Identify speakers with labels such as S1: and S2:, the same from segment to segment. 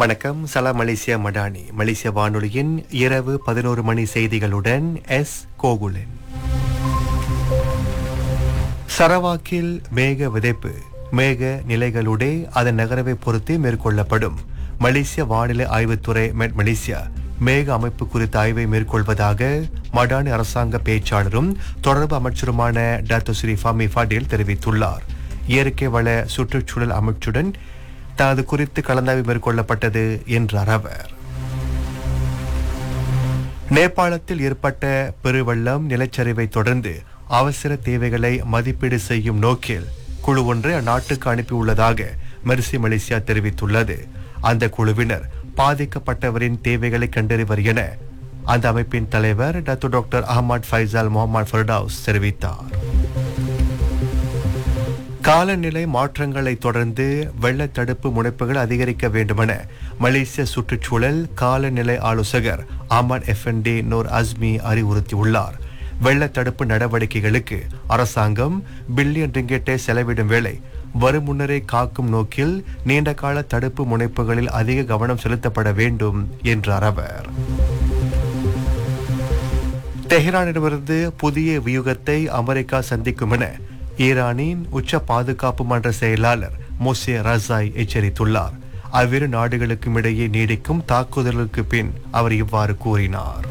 S1: வணக்கம் சலாம் மலேசியா மடானி மலேசிய வானொலியின் இரவு பதினோரு மணி செய்திகளுடன் எஸ் கோகுலன் சரவாக்கில் மேக விதைப்பு மேக நிலைகளுடைய அதன் நகரவை பொறுத்து மேற்கொள்ளப்படும் மலேசிய வானிலை ஆய்வுத்துறை மெட் மலேசியா மேக அமைப்பு குறித்த ஆய்வை மேற்கொள்வதாக மடானி அரசாங்க பேச்சாளரும் தொடர்பு அமைச்சருமான டாக்டர் ஸ்ரீ ஃபாமி ஃபாடில் தெரிவித்துள்ளார் இயற்கை வள சுற்றுச்சூழல் அமைச்சுடன் தனது குறித்து கலந்தாய்வு மேற்கொள்ளப்பட்டது என்றார் அவர் நேபாளத்தில் ஏற்பட்ட பெருவெள்ளம் நிலச்சரிவை தொடர்ந்து அவசர தேவைகளை மதிப்பீடு செய்யும் நோக்கில் குழு ஒன்றை அந்நாட்டுக்கு அனுப்பியுள்ளதாக மெர்சி மலேசியா தெரிவித்துள்ளது அந்த குழுவினர் பாதிக்கப்பட்டவரின் தேவைகளை கண்டறிவர் என அந்த அமைப்பின் தலைவர் doctor doctor Ahmed Faisal Mohammed Firdaus தெரிவித்தார் காலநிலை மாற்றங்களை தொடர்ந்து வெள்ள தடுப்பு முனைப்புகள் அதிகரிக்க வேண்டுமென மலேசிய சுற்றுச்சூழல் காலநிலை ஆலோசகர் அமன் எஃப்என்டி நூர் அஸ்மி அறிவுறுத்தியுள்ளார் வெள்ள தடுப்பு நடவடிக்கைகளுக்கு அரசாங்கம் பில்லியன் ரிங்கெட்டை செலவிடும் வேளை வரும் முன்னரே காக்கும் நோக்கில் நீண்டகால தடுப்பு முனைப்புகளில் அதிக கவனம் செலுத்தப்பட வேண்டும் என்றார் அவர் தெஹ்ரானிடமிருந்து புதிய வியூகத்தை அமெரிக்கா சந்திக்கும் என ஈரானின் உச்ச பாதுகாப்பு மன்ற செயலாளர் மொசே ரசாய் எச்சரித்துள்ளார் அவ்விரு நாடுகளுக்கும் இடையே நீடிக்கும் தாக்குதலுக்கு பின் அவர் இவ்வாறு கூறினார்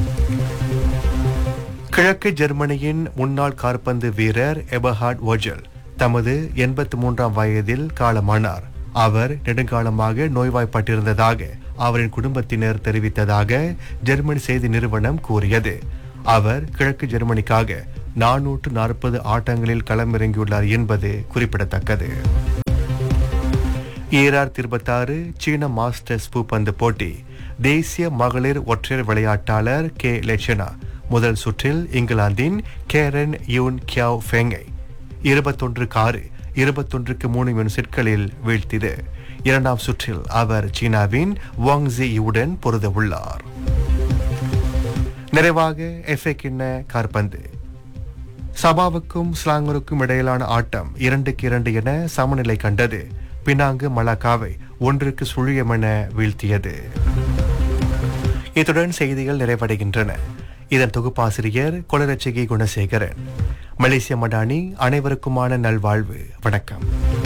S1: கிழக்கு ஜெர்மனியின் முன்னாள் காற்பந்து வீரர் எபஹார்ட் ஒஜல் தமது எண்பத்தி மூன்றாம் வயதில் காலமானார் அவர் நெடுங்காலமாக நோய்வாய்ப்பட்டிருந்ததாக அவரின் குடும்பத்தினர் தெரிவித்ததாக ஜெர்மனி செய்தி நிறுவனம் கூறியது அவர் கிழக்கு ஜெர்மனிக்காக நானூற்று நாற்பது ஆட்டங்களில் களமிறங்கியுள்ளார் என்பது குறிப்பிடத்தக்கது ஈரார் இருபத்தாறு சீன மாஸ்டர்ஸ் பூப்பந்து போட்டி தேசிய மகளிர் ஒற்றையர் விளையாட்டாளர் கே லெச்சனா முதல் சுற்றில் இங்கிலாந்தின் கேரன் யூன் கியாவ் ஃபெங்கை இருபத்தொன்று காரு இருபத்தொன்றுக்கு மூணு மின் செட்களில் வீழ்த்தியது இரண்டாம் சுற்றில் அவர் சீனாவின் வாங்ஸி உடன் பொருத உள்ளார் நிறைவாக எஃப்ஏ கிண்ண கார்பந்து சபாவுக்கும் ஸ்லாங்கருக்கும் இடையிலான ஆட்டம் இரண்டுக்கு இரண்டு என சமநிலை கண்டது பினாங்கு மலாக்காவை ஒன்றுக்கு சுழியம் என வீழ்த்தியது இத்துடன் செய்திகள் நிறைவடைகின்றன இதன் தொகுப்பாசிரியர் கொளரட்சிகை குணசேகரன் மலேசிய மடானி அனைவருக்குமான நல்வாழ்வு வணக்கம்